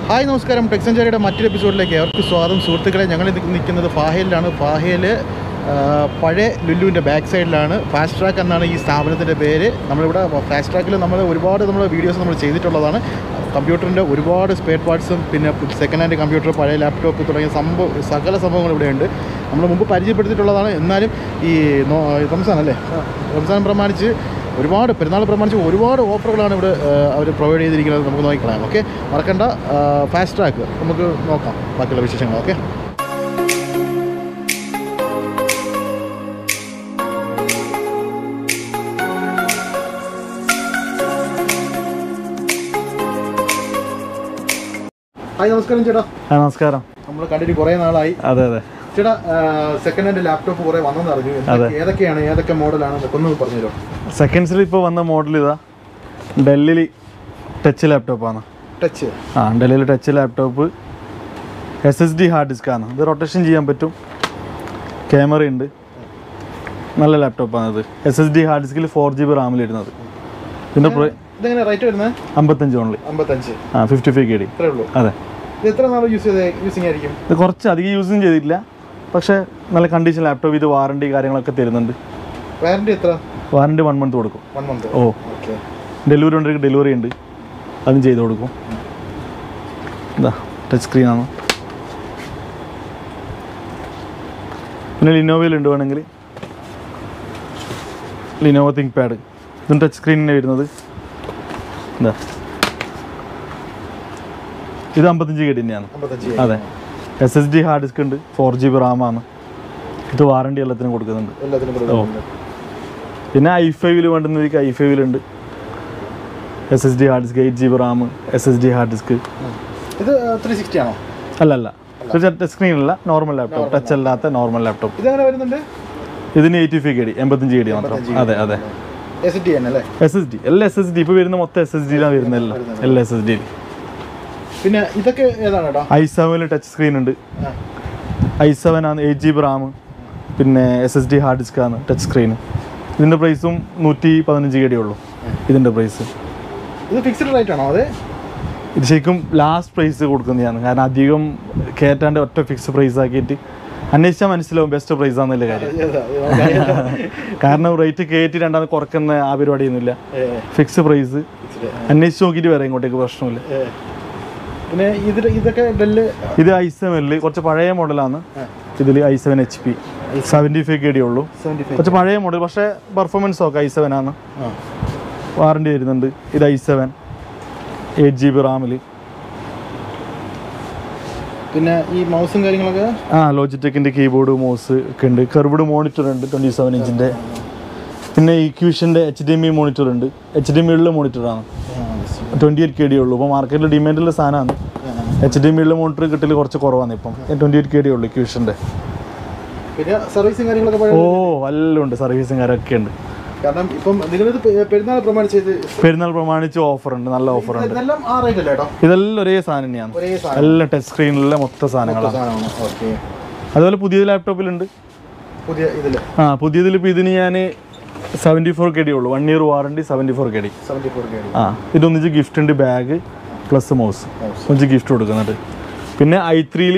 Hi നമസ്കാരം ടെക്സഞ്ചേരിയുടെ മറ്റൊരു എപ്പിസോഡിലേക്ക് അവർക്ക് സ്വാഗതം സുഹൃത്തുക്കളെ ഞങ്ങൾ ഇത് നിൽക്കുന്നത് ഫാഹയിലാണ് ഫാഹയിൽ പഴയ ലുലുവിൻ്റെ ബാക്ക് സൈഡിലാണ് ഫാസ്റ്റ് ട്രാക്ക് എന്നാണ് ഈ സ്ഥാപനത്തിൻ്റെ പേര് നമ്മളിവിടെ ഫാസ്റ്റ് ട്രാക്കിൽ നമ്മൾ ഒരുപാട് നമ്മൾ വീഡിയോസ് നമ്മൾ ചെയ്തിട്ടുള്ളതാണ് കമ്പ്യൂട്ടറിൻ്റെ ഒരുപാട് സ്പെയർ പാർട്സും പിന്നെ സെക്കൻഡ് ഹാൻഡ് കമ്പ്യൂട്ടർ പഴയ ലാപ്ടോപ്പ് തുടങ്ങിയ സംഭവം സകല സംഭവങ്ങൾ ഇവിടെയുണ്ട് നമ്മൾ മുമ്പ് പരിചയപ്പെടുത്തിയിട്ടുള്ളതാണ് എന്നാലും ഈ നോ- റംസാൻ അല്ലേ റംസാൻ പ്രമാണിച്ച് ഒരുപാട് പെരുന്നാൾ പ്രമാണിച്ച് ഒരുപാട് ഓഫറുകളാണ് ഇവിടെ അവർ പ്രൊവൈഡ് ചെയ്തിരിക്കുന്നത് നമുക്ക് നോക്കിക്കളയാം ഓക്കെ മറക്കണ്ട ഫാസ്റ്റ് ട്രാക്ക് നമുക്ക് നോക്കാം ബാക്കിയുള്ള വിശേഷങ്ങൾ ഓക്കെ ഹായ് നമസ്കാരം ചേട്ടാ ആ നമസ്കാരം നമ്മൾ കണ്ടിട്ട് കുറേ നാളായി അതെ അതെ ചേട്ടാ സെക്കൻഡ് ഹാൻഡ് ലാപ്ടോപ്പ് കുറേ വന്നെന്ന് അറിഞ്ഞു അതെ. ഏതൊക്കെയാണ് ഏതൊക്കെ മോഡലാണ് ഒന്ന് പറഞ്ഞുതരോ സെക്കൻഡ്സിൽ ഇപ്പോൾ വന്ന മോഡൽ ഇതാ ഡെല്ലിൽ ടച്ച് ലാപ്ടോപ്പാണ് ടച്ച് ആ ഡെല്ലിൽ touch laptop S S D hard ഡിസ്ക്കാണ് ഇത് റൊട്ടേഷൻ ചെയ്യാൻ പറ്റും ക്യാമറ ഉണ്ട് നല്ല ലാപ്ടോപ്പാണ് ഇത് എസ് എസ് ഡി ഹാർഡ് ഡിസ്കിൽ ഫോർ ജി ബി റാമിലിടുന്നത് ഇതിൻ്റെ പ്രൈ- ഇതെങ്ങനെ റേറ്റ് വരുന്നത് അമ്പത്തഞ്ച് ഓൺലി അമ്പത്തഞ്ച് ആ ഫിഫ്റ്റി ഫൈവ് കെ ഡി ഇത്രേ ഉള്ളൂ അതെ ഇത് എത്ര നാൾ യൂസ് ചെയ്ത് യൂസിങ് ആയിരിക്കും ഇത് കുറച്ച് അധികം യൂസും ചെയ്തിട്ടില്ല പക്ഷേ നല്ല കണ്ടീഷൻ ലാപ്ടോപ്പ് ഇത് വാറണ്ടി കാര്യങ്ങളൊക്കെ തരുന്നുണ്ട് വാറണ്ടി എത്ര വാറണ്ടി വൺ മന്ത് കൊടുക്കും one month oh okay delivery ഉണ്ടെങ്കിൽ ഡെലിവറി ഉണ്ട് അതും ചെയ്ത് കൊടുക്കും ഇതാ ടച്ച് സ്ക്രീനാണ് പിന്നെ ലിനോവയിലുണ്ട് വേണമെങ്കിൽ ലിനോവ തിങ്ക് പാഡ് ഇതും ടച്ച് സ്ക്രീനിന് വരുന്നത് ഇതാ ഇത് അമ്പത്തഞ്ച് കെ തന്നെയാണ് അമ്പത്തഞ്ച് അതെ S S D hard disk ഉണ്ട് ഫോർ ജി ബി റാമാണ് ഇത് വാറണ്ടി എല്ലാത്തിനും കൊടുക്കുന്നുണ്ട് എല്ലാത്തിനും കൂടെ ഓ. പിന്നെ ഐ ഫൈവിൽ വേണ്ടുന്നവർക്ക് ഐ ഫൈവിലുണ്ട് S S D hard disk eight G B RAM S S D hard disk ഇത് ത്രീ സിക്സ്റ്റി ആണോ അല്ല അല്ല ഇത് ടച്ച് സ്ക്രീൻ അല്ല നോർമൽ ലാപ്ടോപ്പ് ടച്ച് അല്ലാത്ത നോർമൽ ലാപ്ടോപ്പ് ഇതെങ്ങനെ വരുന്നുണ്ട് ഇതിന് എയ്റ്റി ഫൈവ് കെ ഡി എൺപത്തഞ്ച് കെ ഡി മാത്രം 85 അതെ അതെ എസ് ടി തന്നെ അല്ലേ എസ് എസ് ഡി എല്ലാ എസ് എസ് ഡി ഇപ്പോൾ വരുന്ന മൊത്തം എസ് എസ് ഡിയിലാണ് വരുന്നത് എല്ലാം എല്ലാ എസ് എസ് ഡിയിൽ പിന്നെ ഇതൊക്കെ ഏതാണ് കേട്ടോ ഐ സെവനിൽ ടച്ച് സ്ക്രീൻ ഉണ്ട് ഐ സെവൻ ആണ് എയ്റ്റ് ജി ബി റാം പിന്നെ S S D hard disk ആണ് ടച്ച് സ്ക്രീൻ ഇതിൻ്റെ പ്രൈസും നൂറ്റി പതിനഞ്ച് കെ ഡി ഉള്ളൂ ഇതിൻ്റെ പ്രൈസ് ഇത് ഫിക്സ്ഡ് റേറ്റ് ആണോ അതെ ഇത് ശരിക്കും ലാസ്റ്റ് പ്രൈസ് കൊടുക്കുന്നതാണ് കാരണം അധികം കയറ്റാണ്ട് ഒറ്റ ഫിക്സ് പ്രൈസ് ആക്കിയിട്ട് അന്വേഷിച്ചാൽ മനസ്സിലാവും ബെസ്റ്റ് പ്രൈസ് ആണെന്നുള്ള കാര്യം കാരണം റേറ്റ് കയറ്റി രണ്ടാമത് കുറക്കുന്ന ആ പരിപാടിയൊന്നുമില്ല ഫിക്സ് പ്രൈസ് അന്വേഷിച്ച് നോക്കിയിട്ട് വരാം ഇങ്ങോട്ടേക്ക് പ്രശ്നമില്ല പിന്നെ ഇതിൽ ഇതൊക്കെ ഡെല്ല് ഇത് ഐ സെവനിൽ കുറച്ച് പഴയ മോഡലാണ് ഇതിൽ I seven H P seventy five K D ഉള്ളൂ സെവൻറ്റി ഫൈവ് കുറച്ച് പഴയ മോഡൽ പക്ഷേ പെർഫോമൻസ് ഒക്കെ ഐ സെവൻ ആണ് ആ വാറണ്ടി വരുന്നുണ്ട് ഇത് I seven eight G B റാമിൽ പിന്നെ ഈ മൗസും കാര്യങ്ങളൊക്കെ ആ ലോജിടെക്കിൻ്റെ കീബോർഡ് മൗസ് ഒക്കെ ഉണ്ട് കർവ്ഡ് മോണിറ്റർ ഉണ്ട് ട്വൻറ്റി സെവൻ ഇഞ്ചിൻ്റെ പിന്നെ ഇക്യൂഷൻ്റെ H D M I monitor ഉണ്ട് എച്ച് ഡി എം ഉള്ള മോണിറ്ററാണ് ട്വൻറ്റി എയ്റ്റ് കെ ഡി ഉള്ളൂ ഇപ്പോൾ മാർക്കറ്റിൽ ഡിമാൻഡുള്ള സാധനമാണ് എച്ച് ഡി എം ഉള്ള മോണിറ്റർ കിട്ടൽ കുറച്ച് കുറവാണ് ഇപ്പം ട്വൻറ്റി എയ്റ്റ് കെ ഡി ഉള്ളൂ ഇക്യൂഷൻ്റെ പിന്നെ സർവീസും കാര്യങ്ങളൊക്കെ പഴയ- ഓ എല്ലാം ഉണ്ട് സർവീസും കാര്യമൊക്കെ ഉണ്ട് കാരണം ഇപ്പം നിങ്ങളിത് പെ- പെരുന്നാൾ പ്രമാണിച്ച് ഇത് പെരുന്നാൾ പ്രമാണിച്ച് ഓഫർ ഉണ്ട് നല്ല ഓഫർ ഉണ്ട് ഇതെല്ലാം ആ റേറ്റ് അല്ലേ കേട്ടോ ഇതെല്ലാം ഒരേ സാധനം തന്നെയാണ് ഒരേ സാധനം എല്ലാം ടച്ച് സ്ക്രീനിലെ മൊത്തം സാധനങ്ങളാണ് സാധനമാണ് ഓക്കെ അതുപോലെ പുതിയ ലാപ്ടോപ്പിലുണ്ട് പുതിയ ഇതിൽ ആ പുതിയതിൽ ഇപ്പോൾ ഇതിന് ഞാൻ സെവൻറ്റി ഫോർ കെ ഡി ഉള്ളൂ one year warranty seventy four K D seventy four K ആ ഇതൊന്നിച്ച് ഗിഫ്റ്റ് ഉണ്ട് ബാഗ് പ്ലസ് മൗസ് Mouse. ഒന്നിച്ച് ഗിഫ്റ്റ് കൊടുക്കുന്നുണ്ട് പിന്നെ ഐ ത്രീയിൽ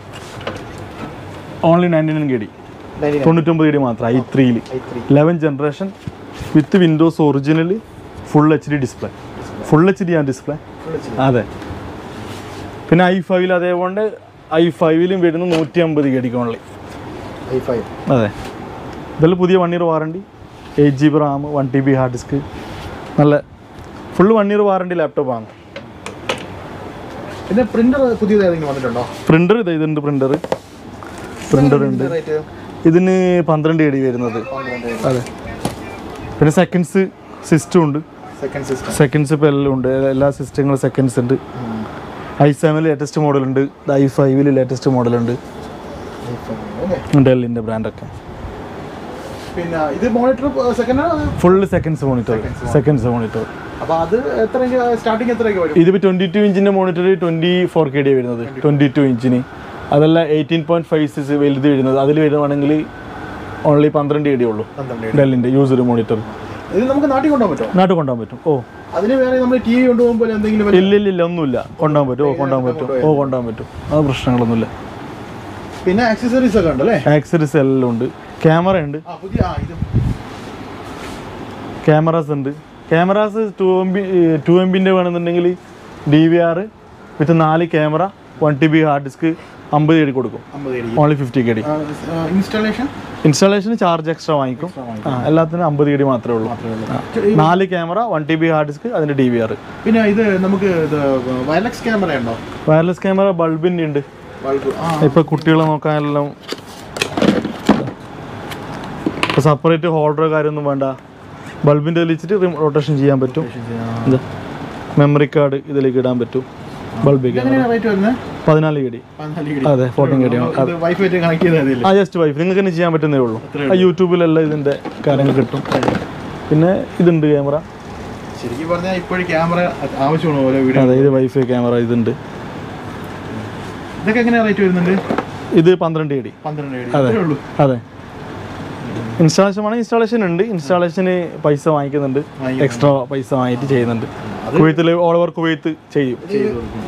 only ninety nine K D തൊണ്ണൂറ്റൊമ്പത് കെ ഡി മാത്രം ഐ ത്രീയിൽ I three eleven generation with Windows original full H D display full H D ആണ് ഡിസ്പ്ലേ അതെ പിന്നെ ഐ ഫൈവിൽ അതേപോലെ ഐ ഫൈവിലും വരുന്ന നൂറ്റി അമ്പത് കെ ഡിക്ക് ഓൺലി ഐ ഫൈവ് അതെ ഇതെല്ലാം പുതിയ one year warranty eight G B RAM one T B hard disk നല്ല ഫുൾ വൺ ഇയർ വാറണ്ടി ലാപ്ടോപ്പാണ് പിന്നെ പ്രിന്റർ പുതിയത് ഏതെങ്കിലും വന്നിട്ടുണ്ടോ പ്രിൻ്റർ ഇത് ഇതുണ്ട് പ്രിൻ്റർ പ്രിൻ്റർ ഉണ്ട് റേറ്റ് ഇതിന് പന്ത്രണ്ട് എ ഡി വരുന്നത് അതെ പിന്നെ സെക്കൻഡ്സ് സിസ്റ്റം ഉണ്ട് സെക്കൻഡ് സിസ്റ്റം സെക്കൻഡ്സ് ഇപ്പോൾ എല്ലാം ഉണ്ട് എല്ലാ സിസ്റ്റങ്ങളും സെക്കൻഡ്സ് ഉണ്ട് ഐ സെവനിൽ ലേറ്റസ്റ്റ് മോഡലുണ്ട് ഐ ഫൈവിൽ ലേറ്റസ്റ്റ് മോഡലുണ്ട് ഡെല്ലിൻ്റെ ബ്രാൻഡൊക്കെ പിന്നെ ഇത് monitor second full seconds monitor seconds monitor അപ്പൊ അത് എത്ര സ്റ്റാർട്ടിങ് എത്രയൊക്കെ വരും ഇതിപ്പോൾ ട്വൻറ്റി ടു ഇഞ്ചിൻ്റെ monitor twenty four K D വരുന്നത് ട്വൻറ്റി ടു ഇഞ്ചിന് അതല്ല എയ്റ്റീൻ പോയിൻറ്റ് ഫൈവ് സിക്സ് വലുത് വരുന്നത് അതിൽ വരുവാണെങ്കിൽ ഓൺലി പന്ത്രണ്ട് കെ ഡി ഉള്ളൂ പന്ത്രണ്ട് ഡെല്ലിൻ്റെ യൂസർ മോണിറ്റർ ഇത് നമുക്ക് നാട്ടിൽ കൊണ്ടുപോകാൻ പറ്റുമോ നാട്ടിൽ കൊണ്ടുപോകാൻ പറ്റും ഓ അതിന് വേറെ നമ്മൾ ടി വി കൊണ്ടുപോകുമ്പോൾ എന്തെങ്കിലും വല്ല- ഇല്ല ഇല്ല ഇല്ല ഒന്നുമില്ല കൊണ്ടുപോകാൻ പറ്റും ഓ കൊണ്ടുപോകാൻ പറ്റും ഓ കൊണ്ടുപോകാൻ പറ്റും അത് പ്രശ്നങ്ങളൊന്നുമില്ല പിന്നെ ആക്സസറീസ് ഒക്കെ ഉണ്ടല്ലേ ആക്സറീസ് എല്ലാം ഉണ്ട് ക്യാമറ ഉണ്ട് ആ പുതിയ ആ ഇത് ക്യാമറാസ് ഉണ്ട് cameras two M B two M ബിൻ്റെ വേണമെന്നുണ്ടെങ്കിൽ ഡി വി ആർ വിത്ത് നാല് camera one T B hard disk അമ്പത് കെ ഡി കൊടുക്കും അമ്പത് അടി only fifty K D installation ഇൻസ്റ്റാളേഷന് ചാർജ് എക്സ്ട്രാ വാങ്ങിക്കും ആ എല്ലാത്തിനും അമ്പത് കെ ഡി മാത്രമേ ഉള്ളൂ ആ. നാല് camera one T B hard disk അതിൻ്റെ ഡി വി ആർ പിന്നെ ഇത് നമുക്ക് ഇത് വയർലെസ് ക്യാമറ ഉണ്ടോ വയർലെസ് ക്യാമറ ബൾബിൻ്റെ ഉണ്ട് ബൾബ് ആ ഇപ്പൊ കുട്ടികളെ നോക്കാനെല്ലാം ഇപ്പൊ സെപ്പറേറ്റ് ഹോൾഡറോ കാര്യമൊന്നും വേണ്ട ബൾബിൻ്റെ വലിച്ചിട്ട് റൊട്ടേഷൻ ചെയ്യാൻ പറ്റും ഇത് മെമ്മറി കാർഡ് ഇതിലേക്ക് ഇടാൻ പറ്റും ബൾബിലേക്ക് എങ്ങനെയാണ് റേറ്റ് വരുന്നത് പതിനാല് കെ ഡി പതിനാല് കിടി അതെ ഫോർട്ടീൻ കെ ഡി ഇത് വൈഫൈ ആയിട്ട് കണക്ട് ചെയ്താൽ മതിയല്ലേ ആ ജസ്റ്റ് വൈഫ് നിങ്ങൾക്ക് തന്നെ ചെയ്യാൻ പറ്റുന്നേ ഉള്ളൂ ആ യൂട്യൂബിലെല്ലാം ഇതിൻ്റെ കാര്യങ്ങൾ കിട്ടും പിന്നെ ഇതുണ്ട് ക്യാമറ ശരിക്കും പറഞ്ഞാൽ ഇപ്പോഴും ക്യാമറ ആവശ്യമാണ് ഓരോ വീഡിയോ അതെ ഇത് വൈഫൈ ക്യാമറ ഇതുണ്ട് ഇതൊക്കെ എങ്ങനെയാണ് റേറ്റ് വരുന്നുണ്ട് ഇത് പന്ത്രണ്ട് കെ ഡി പന്ത്രണ്ട് കിടി അതെ. അത്രേ ഉള്ളൂ അതെ ഇൻസ്റ്റാളേഷൻ വേണമെങ്കിൽ ഇൻസ്റ്റാളേഷൻ ഉണ്ട് ഇൻസ്റ്റാളേഷന് പൈസ വാങ്ങിക്കുന്നുണ്ട് വാങ്ങിക്കുന്നുണ്ട്. എക്സ്ട്രാ പൈസ വാങ്ങിയിട്ട് ചെയ്യുന്നുണ്ട് കുവൈത്തിൽ ഓൾ ഓവർ കുവൈത്ത് ചെയ്യും ചെയ്ത് കൊടുക്കും.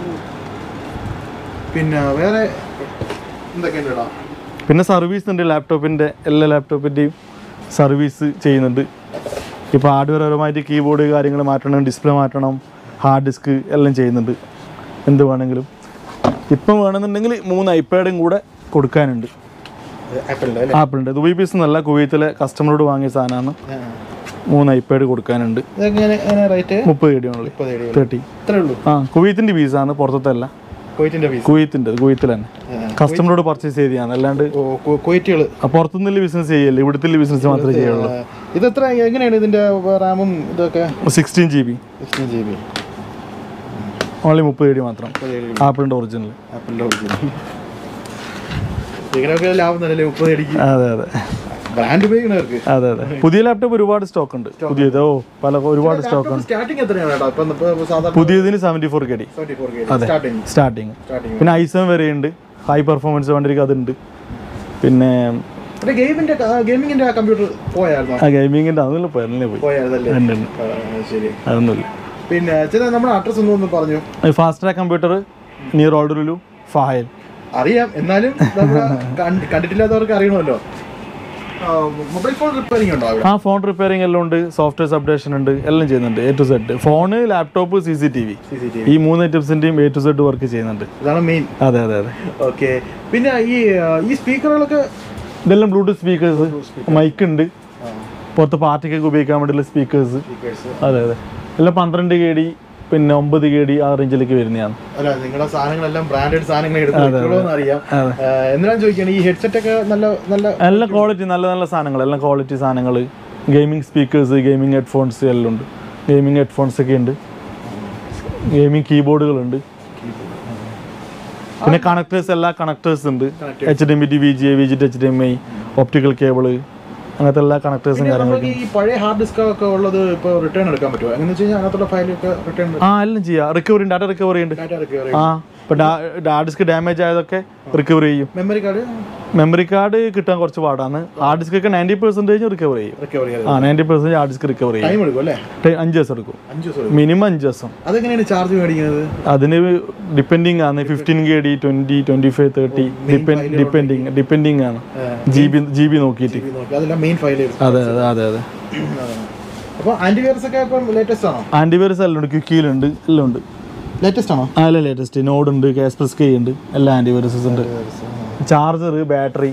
പിന്നെ വേറെ എന്തൊക്കെയുണ്ട് ഇടാ പിന്നെ സർവീസ് ഉണ്ട് ലാപ്ടോപ്പിൻ്റെ എല്ലാ ലാപ്ടോപ്പിൻ്റെയും സർവീസ് ചെയ്യുന്നുണ്ട് ഇപ്പോൾ ഹാർഡ്വെയർ പരമായിട്ട് കീബോർഡ് കാര്യങ്ങൾ മാറ്റണം ഡിസ്പ്ലേ മാറ്റണം ഹാർഡ് ഡിസ്ക് എല്ലാം ചെയ്യുന്നുണ്ട് എന്ത് വേണമെങ്കിലും ഇപ്പം വേണമെന്നുണ്ടെങ്കിൽ മൂന്ന് ഐപാഡും കൂടെ കൊടുക്കാനുണ്ട് ആപ്പിളിൻ്റെ അല്ലേ ആപ്പിളിൻ്റെ ദുബൈ പീസ് എന്നല്ല കുവൈത്തിലെ കസ്റ്റമറോട് വാങ്ങിയ സാധനമാണ് മൂന്ന് ഐപാഡ് കൊടുക്കാനുണ്ട് ഇതൊക്കെ എങ്ങനെ റേറ്റ് മുപ്പത് കെ ഡി ഉള്ളു മുപ്പത് കിടി തേർട്ടി ഇത്രേ ഉള്ളൂ ആ കുവൈത്തിൻ്റെ പീസാണ് പുറത്തല്ല കുവൈറ്റിൻ്റെ പീസ് കുവൈത്തിൻ്റെ കുവൈത്തിൽ തന്നെ കസ്റ്റമറോട് പർച്ചേസ് ചെയ്തതാണ് അല്ലാണ്ട് ഓ കുവൈറ്റുകൾ ആ പുറത്തുനിന്നുള്ള ബിസിനസ് ചെയ്യല്ലേ ഇവിടുത്തെ ബിസിനസ് മാത്രമേ ചെയ്യുള്ളൂ ഇത് എത്ര എങ്ങനെയാണ് ഇതിൻ്റെ റാമും ഇതൊക്കെ sixteen G B sixteen G B only മുപ്പത് കെ മാത്രം ആപ്പിളിൻ്റെ ഒറിജിനൽ ആപ്പിളിൻ്റെ ഇങ്ങനെയൊക്കെ ലാഭം തന്നെ മുപ്പത് അടിക്ക് അതെ അതെ ബ്രാൻഡ് ഉപയോഗിക്കുന്നവർക്ക് അതെ അതെ പുതിയ ലാപ്ടോപ്പ് ഒരുപാട് സ്റ്റോക്ക് ഉണ്ട് പുതിയത് ഓ പല ഒരുപാട് സ്റ്റോക്ക് ഉണ്ട് സ്റ്റാർട്ടിങ് എത്രയാണ് കേട്ടോ ഇപ്പം ഇപ്പൊ സാധാരണ പുതിയതിന് seventy four K D seventy four അതെ. സ്റ്റാർട്ടിങ് സ്റ്റാർട്ടിങ് സ്റ്റാർട്ടിങ് പിന്നെ ഐസൺ വരെയുണ്ട് ഹൈ പെർഫോമൻസ് വേണ്ടിയിരിക്കും അതുണ്ട് പിന്നെ പിന്നെ ഗെയിമിന്റെ ഗെയിമിങ്ങിന്റെ ആ കമ്പ്യൂട്ടർ പോയായിരുന്നോ ആ ഗെയിമിങ്ങിൻ്റെ അതൊന്നും പോയി പോയി പോയായിരുന്നല്ലേ ഉണ്ട്, ഉണ്ട്. ആ, ശരി അതൊന്നുമില്ല പിന്നെ ചില നമ്മുടെ അഡ്രസ് ഒന്നും ഒന്ന് പറഞ്ഞു ഫാസ്റ്റ് ട്രാക്ക് കമ്പ്യൂട്ടർ നിയർ ഓൾഡറുലു ഫായൽ അറിയാം എന്നാലും നമ്മള് കണ്ട്- കണ്ടിട്ടില്ലാത്തവർക്ക് അറിയണമല്ലോ മൊബൈൽ ഫോൺ റിപ്പയറിംഗ് ഉണ്ടോ അവിടെ ആ ഫോൺ റിപ്പയറിംഗ് എല്ലാം ഉണ്ട് സോഫ്റ്റ്വെയർ അപ്ഡേഷൻ ഉണ്ട് എല്ലാം ചെയ്യുന്നുണ്ട് A to Z phone laptop C C T V C C T ഈ മൂന്ന് ഐറ്റംസിൻ്റെയും എ ടു സെഡ് വർക്ക് ചെയ്യുന്നുണ്ട് ഇതാണ് മെയിൻ അതെ അതെ അതെ ഓക്കെ പിന്നെ ഈ ആ, ഈ സ്പീക്കറുകളൊക്കെ ഇതെല്ലാം ബ്ലൂടൂത്ത് സ്പീക്കേഴ്സ് മൈക്ക് ഉണ്ട് പുറത്ത് പാർട്ടിക്കൊക്കെ ഉപയോഗിക്കാൻ വേണ്ടിയുള്ള സ്പീക്കേഴ്സ് അതെ അതെ എല്ലാം പന്ത്രണ്ട് കെ ഡി പിന്നെ ഒമ്പത് കെ ഡി ആ റേഞ്ചിലേക്ക് വരുന്നതാണ് അല്ല നിങ്ങളുടെ സാധനങ്ങളെല്ലാം ബ്രാൻഡഡ് സാധനങ്ങൾ എടുത്ത് വെക്കുള്ളൂന്ന് അറിയാം അതെ. എന്തിനാന്ന് ചോദിക്കുകയാണ് ഈ ഹെഡ്സെറ്റ് ഒക്കെ നല്ല നല്ല എല്ലാം ക്വാളിറ്റി നല്ല നല്ല സാധനങ്ങൾ എല്ലാം ക്വാളിറ്റി സാധനങ്ങൾ ഗെയിമിംഗ് സ്പീക്കേഴ്സ് ഗെയിമിംഗ് ഹെഡ്ഫോൺസ് എല്ലാം ഉണ്ട് ഗെയിമിംഗ് ഹെഡ്ഫോൺസ് ഒക്കെ ഉണ്ട് ഗെയിമിംഗ് കീബോർഡുകളുണ്ട് പിന്നെ കണക്ടേഴ്സ് എല്ലാ കണക്ടേഴ്സ് ഉണ്ട് H D M T V G A V G H D M I optical cable അങ്ങനത്തെ എല്ലാ കണക്ടേഴ്സും പിന്നെ കാര്യങ്ങളൊക്കെ നമുക്ക് ഈ പഴയ ഹാർഡ് ഡിസ്ക് ഒക്കെ ഉള്ളത് ഇപ്പോൾ റിട്ടേൺ എടുക്കാൻ പറ്റുമോ എങ്ങനെ വെച്ച് കഴിഞ്ഞാൽ അതിനകത്തുള്ള ഫയലൊക്കെ റിട്ടേൺ ആ എല്ലാം ചെയ്യാം റിക്കവറി ഉണ്ട് ഡാറ്റ റിക്കവറി ഉണ്ട് ഡാറ്റ റിക്കവർ ആ ഇപ്പം ഹാർഡ് ഡിസ്ക് ഡാമേജ് ആയതൊക്കെ റിക്കവർ ചെയ്യും മെമ്മറി കാർഡ് മെമ്മറി കാർഡ് കിട്ടാൻ കുറച്ച് പാടാണ് ഹാർഡ് ഡിസ്ക് ഒക്കെ നയൻറ്റി പെർസെൻറ്റേജ് റിക്കവർ ചെയ്യും റിക്കവർ ചെയ്ത് ആ ninety percentage hard disk recover ചെയ്യും ടൈം എടുക്കും അല്ലേ ടൈ- അഞ്ച് ദിവസം എടുക്കും അഞ്ച് ദിവസം എടുക്കും മിനിമം അഞ്ച് ദിവസം അതെങ്ങനെയാണ് ചാർജ് മേടിക്കുന്നത് അതിന് ഡിപ്പെൻഡിങ് ആണ് fifteen K D twenty twenty five thirty depending depending ആണ് ജി ബി ജി ബി നോക്കിയിട്ട് നോക്കി അതെല്ലാം മെയിൻ ഫയൽ അതെ അതെ അതെ അതെ അപ്പോൾ ആന്റിവൈറസ് ഒക്കെ ഇപ്പം ലേറ്റസ്റ്റ് ആണോ ആൻറ്റിവൈറസ് എല്ലാം ഉണ്ട് ക്വിക്കിയിലുണ്ട് എല്ലാം ഉണ്ട് ലേറ്റസ്റ്റ് ആണോ ആ അല്ല ലേറ്റസ്റ്റ് നോഡ് ഉണ്ട് കാസ്പ്രസ് കെ ഉണ്ട് എല്ലാ ആൻറ്റിവൈറസസ് ഉണ്ട് ചാർജർ ബാറ്ററി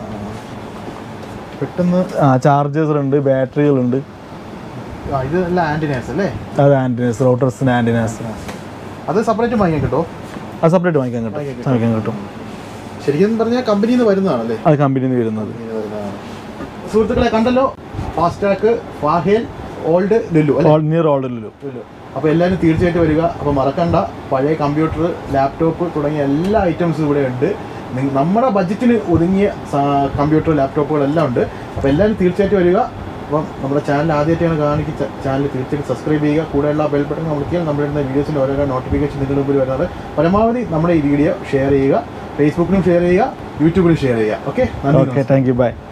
പെട്ടെന്ന് ആ ചാർജേഴ്സ് ഉണ്ട് ബാറ്ററികളുണ്ട് ആ, ഇത് എല്ലാം ആന്റിനേഴ്സ് അല്ലേ അത് ആൻറ്റിനസ് റോട്ടർസിന് ആൻറ്റിനസ് അത് സെപ്പറേറ്റ് വാങ്ങിക്കാൻ കിട്ടുമോ അത് സെപ്പറേറ്റ് വാങ്ങിക്കാൻ കിട്ടും വാങ്ങിക്കാൻ കിട്ടും ശരിക്കും പറഞ്ഞാൽ കമ്പനിയിൽ നിന്ന് വരുന്നതാണല്ലേ അത് കമ്പനിയിൽ നിന്ന് വരുന്നത് സുഹൃത്തുക്കളെ കണ്ടല്ലോ ഫാസ്റ്റാക്ക് ഫാഹേൽ ഓൾഡ് ലുലു അല്ലേ നിയർ ഓർഡറിലു ലുലു അപ്പോൾ എല്ലാവരും തീർച്ചയായിട്ടും വരിക അപ്പോൾ മറക്കണ്ട പഴയ കമ്പ്യൂട്ടർ ലാപ്ടോപ്പ് തുടങ്ങിയ എല്ലാ ഐറ്റംസും ഇവിടെ ഉണ്ട് നിങ്ങ- നമ്മുടെ ബഡ്ജറ്റിന് ഒതുങ്ങിയ കമ്പ്യൂട്ടർ ലാപ്ടോപ്പുകളെല്ലാം ഉണ്ട് അപ്പോൾ എല്ലാവരും തീർച്ചയായിട്ടും വരിക അപ്പം നമ്മുടെ ചാനൽ ആദ്യമായിട്ടാണ് കാണിക്കുക ചാനൽ തീർച്ചയായിട്ടും സബ്സ്ക്രൈബ് ചെയ്യുക കൂടെയുള്ള ബെൽ ബട്ടൺ അമർത്തിയാൽ നമ്മുടെ ഇടുന്ന വീഡിയോസിൻ്റെ ഓരോരോ നോട്ടിഫിക്കേഷൻ നിങ്ങളുടെ മുമ്പിൽ വരുന്നത് പരമാവധി നമ്മുടെ ഈ വീഡിയോ ഷെയർ ചെയ്യുക ഫേസ്ബുക്കിലും ഷെയർ ചെയ്യുക യൂട്യൂബിലും ഷെയർ ചെയ്യുക ഓക്കെ നന്ദി ഓക്കെ താങ്ക് യു ബൈ